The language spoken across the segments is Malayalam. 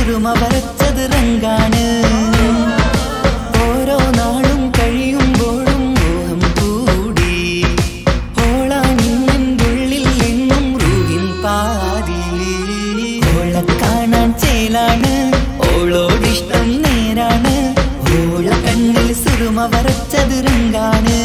സുറുമ വരച്ചത് റങ്കാണ് ഓരോ നാളും കഴിയുമ്പോഴും മോഹം കൂടി ഓളാണിന്നുള്ളിൽ എന്നും റൂഹിൻ പാതി ഓളെ കാണാൻ ചേലാണ് ഓളോടിഷ്ടം നേരാണ് ഓള കണ്ണിൽ സുറുമ വരച്ചത് റങ്കാണ്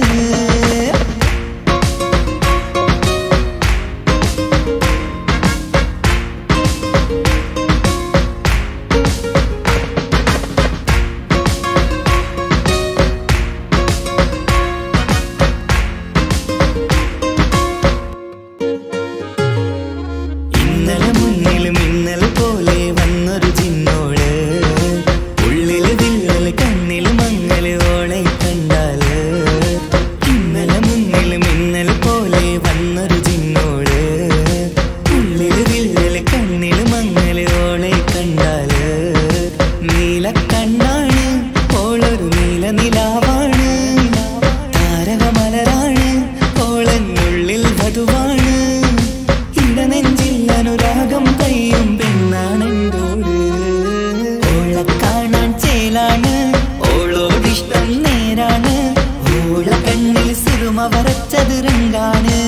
ഇന്നലെ മുന്നിലും ഇന്നലെ പോലെ വന്നൊരു ചിന്നോള് ഉള്ളില് വിള്ളല് കണ്ണില് മങ്ങല് ഓളെ കണ്ടാല് ഇന്നലെ മുന്നിലും ഇന്നലെ പോലെ വന്നൊരു ചിന്നോള് ഉള്ളില് വിള്ളല് കണ്ണില് മങ്ങല് ഓളെ കണ്ടാല് നീല കണ്ണാണ് ഓളൊരു നീല നിലാവാണ് താരകമലരാണ് ഓളെന്നുള്ളിൽ വധുവാണ് ഇടനെഞ്ചിൽ അനുരാഗം കയ്യും പെണ്ണാണെന്തോട് ഓളെ കാണാൻ ചേലാണ് ഓളോടിഷ്ടം നേരാണ് ഓള കണ്ണിൽ സിറുമ വരച്ചത് രംഗാണ്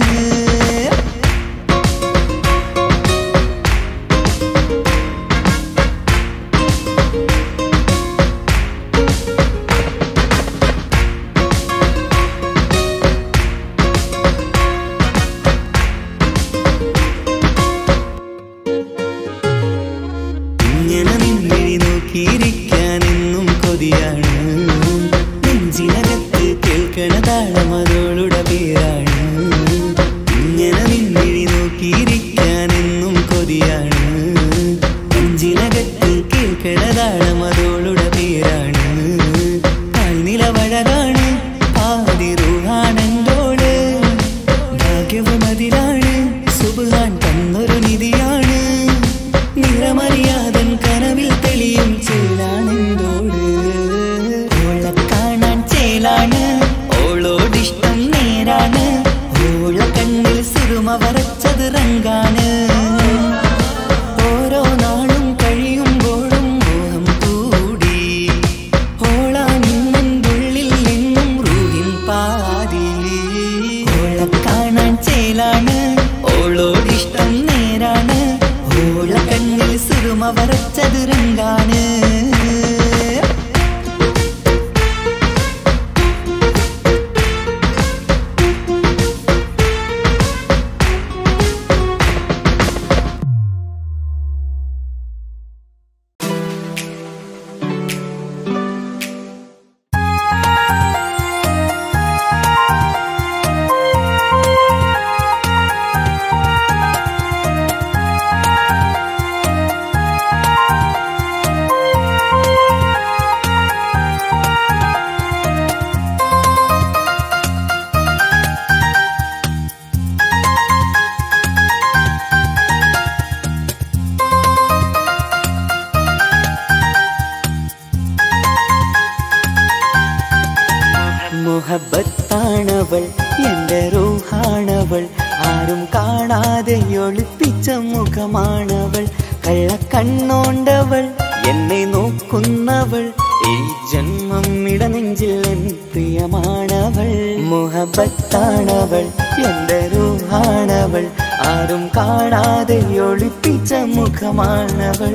ഇങ്ങനെ നിന്നിഴി നോക്കിയിരിക്കാൻ എന്നും കൊതിയാണ് നെഞ്ചിനകത്ത് കേൾക്കണ താളമതോളുടെ പേരാണ് ഇങ്ങനെ നിന്നിഴി നോക്കിയിരിക്കാൻ എന്നും കൊതിയാണ് നെഞ്ചിനകത്ത് കേൾക്കണ താളമതോളുടെ പേരാണ് കാൽനിലവഴകാണ് ആദിറുഹാണെന്തോട് ഭാഗ്യവും അതിലാണ് സുബാൻ തന്നൊരു നിധിയാണ് നിറമറിയാതൻ കനവിൽ തെളിയും ചേലാണെന്തോട് ഓളെ കാണാൻ ചേലാണ് ഓളോടിഷ്ടം നേരാണ് ഓള കണ്ണിൽ സിറുമ വരച്ചത് റങ്കാണ് ഓരോ നാളും കഴിയുമ്പോഴും മോഹം കൂടി ഓളാണിന്നുള്ളിൽ എന്നും റൂഹിൻ പാതി ഓളെ കാണാൻ ചേലാണ് ഓളോടിഷ്ടം നേരാണ് ഓള കണ്ണിൽ സുറുമ വരച്ചത് രംഗാണ് മുഹബത്താണവൾ എന്റെ റൂഹാണവൾ ആരും കാണാതെ ഒളിപ്പിച്ച മുഖമാണവൾ കള്ളക്കണ്ണോണ്ടവൾ എന്നെ നോക്കുന്നവൾ ഈ ജന്മം ഇടനെഞ്ചിൽ എൻ പ്രിയമാണവൾ മുഹബത്താണവൾ എന്റെ റൂഹാണവൾ ആരും കാണാതെ ഒളിപ്പിച്ച മുഖമാണവൾ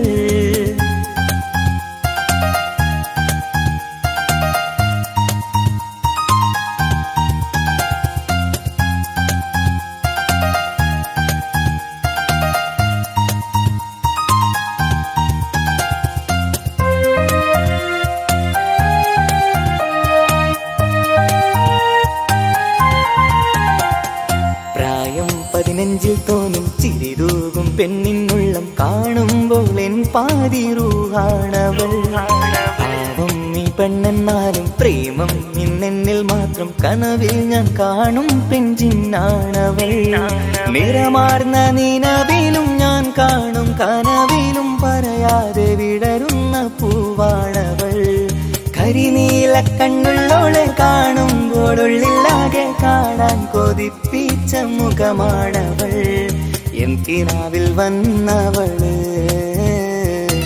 പ്രായം പതിനഞ്ചിൽ തോന്നും ചിരിതൂകും പെണ്ണിനുള്ളം കാണുമ്പോൾ എൻ പാതി റൂഹാണവൾ പാവം നീ പെണ്ണെന്നാലും പ്രേമം ഇന്നെന്നിൽ മാത്രം കനവിൽ ഞാൻ കാണും പെഞ്ചിന്നാണവൾ നിറമാർന്ന നിലവിലും ഞാൻ കാണും കനവിലും പറയാതെ വിടരുന്ന പൂവാണവൾ കരിനീല കണ്ണുള്ളോളെ കാണുമ്പോഴുള്ളിലാകെ കാണാൻ കൊതിപ്പിച്ച മുഖമാണവൾ എൻ കിനാവിൽ വന്നവള്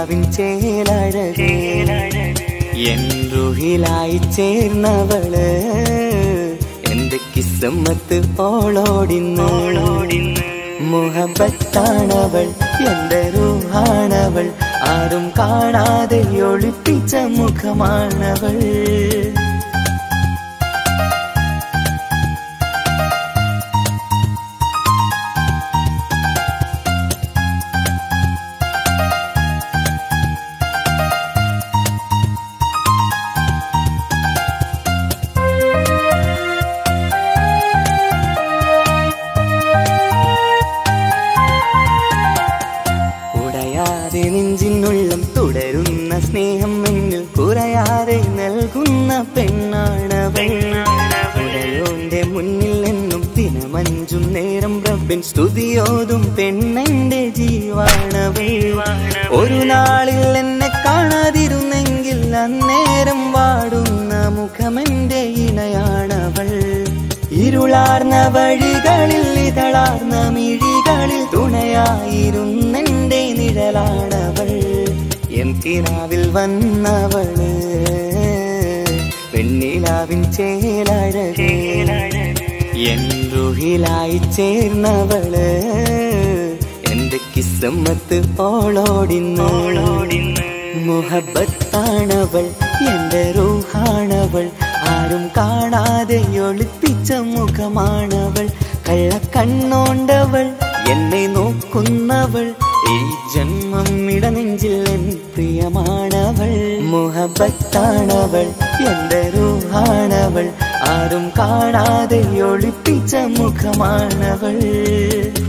പെണ്ണിലാവിൻ ചേലഴകേ എൻ റുഹിലായി ചേർന്നവള് എന്റെ കിസ്സമ്മത്ത് ഓളോടിന്നോളോടിന്ന് മുഹബത്താണവൾ എന്റെ റൂഹാണവൾ ആരും കാണാതെ ഒളിപ്പിച്ച മുഖമാണവൾ ഉടയാതെ നെഞ്ചിനുള്ളം തുടരുന്ന സ്നേഹം എന്നിൽ കുറയാതെ നൽകുന്ന പെണ്ണാണവൾ ഉടയോന്റെ മുന്നിൽ നിന്നും ദിനമഞ്ചും നേരം റബ്ബിൻ സ്തുതിയോതും പെണ്ണെന്റെ ജീവാണവൾ ഒരു നാളിൽ എന്നെ കാണാതിരുന്നെങ്കിൽ അന്നേരം വാടുന്ന മുഖമെന്റെ ഇണയാണവൾ ഇരുളാർന്ന വഴികളിൽ ഇതളാർന്ന മിഴികളിൽ തുണയായിരുന്നെന്റെ നിഴലാണവൾ എൻ കിനാവിൽ വന്നവള് പെണ്ണിലാവിൻ ചേലഴകേ എൻ റുഹിലായി ചേർന്നവള് എന്റെ കിസ്സമ്മത്ത് ഓളോടിന്നോളോടിന്ന് മുഹബത്താണവൾ എന്റെ റൂഹാണവൾ ആരും കാണാതെ ഒളിപ്പിച്ച മുഖമാണവൾ കള്ളക്കണ്ണോണ്ടവൾ എന്നെ നോക്കുന്നവൾ ഈ ജന്മം ഇടനെഞ്ചിൽ എൻ പ്രിയമാണവൾ മുഹബത്താണവൾ എന്റെ റൂഹാണവൾ ആരും കാണാതെ ഒളിപ്പിച്ച മുഖമാണവൾ